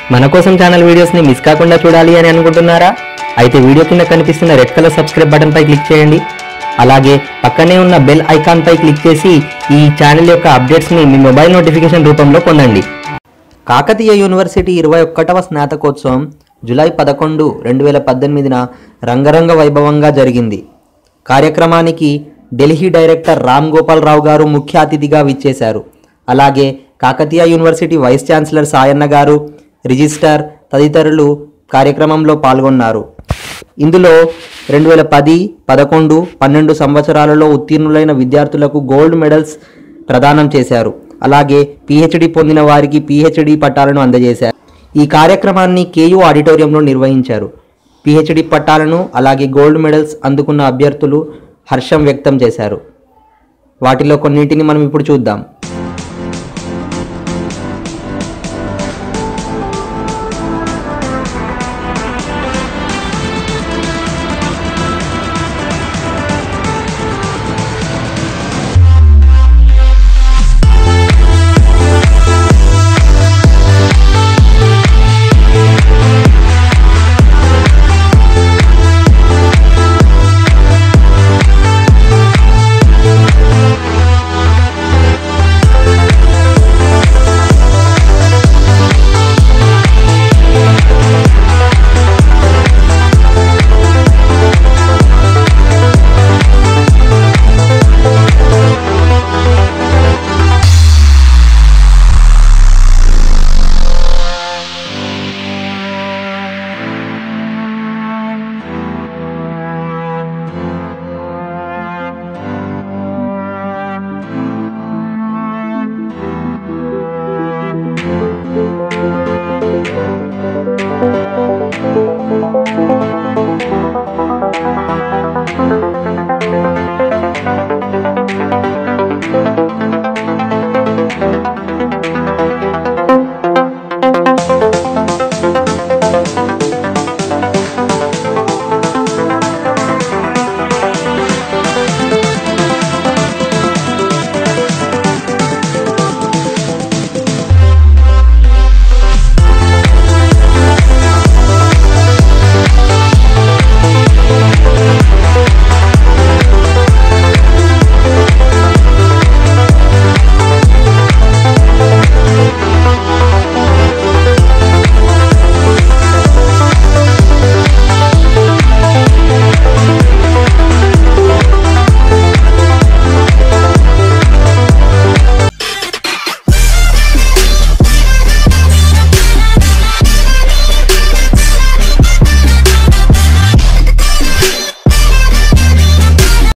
మన కోసం ఛానల్ వీడియోస్ని మిస్ కాకుండా చూడాలి అని అనుకుంటున్నారా అయితే వీడియో కింద కనిపిస్తున్న రెడ్ కలర్ సబ్స్క్రైబ్ బటన్ పై క్లిక్ చేయండి అలాగే పక్కనే ఉన్న బెల్ ఐకాన్ పై క్లిక్ చేసి ఈ ఛానల్ యొక్క అప్డేట్స్ని మీ మొబైల్ నోటిఫికేషన్ రూపంలో పొందండి కాకతీయ యూనివర్సిటీ ఇరవై ఒక్కటవ స్నాతకోత్సవం జూలై పదకొండు రెండు వేల పద్దెనిమిదిన రంగరంగ వైభవంగా జరిగింది కార్యక్రమానికి ఢిల్లీ డైరెక్టర్ రామ్ గోపాల్ రావు గారు ముఖ్య అతిథిగా విచ్చేశారు అలాగే Kakatiya university vice chancellor Sayanna garu registrar తదితరులు కార్యక్రమంలో పాల్గొన్నారు ఇందులో రెండు వేల పది పదకొండు పన్నెండు సంవత్సరాలలో ఉత్తీర్ణులైన విద్యార్థులకు గోల్డ్ మెడల్స్ ప్రదానం చేశారు అలాగే పిహెచ్డి పొందిన వారికి పిహెచ్డి పట్టాలను అందజేశారు ఈ కార్యక్రమాన్ని కేయూ ఆడిటోరియంలో నిర్వహించారు పిహెచ్డి పట్టాలను అలాగే గోల్డ్ మెడల్స్ అందుకున్న అభ్యర్థులు హర్షం వ్యక్తం చేశారు వాటిలో కొన్నింటిని మనం ఇప్పుడు చూద్దాం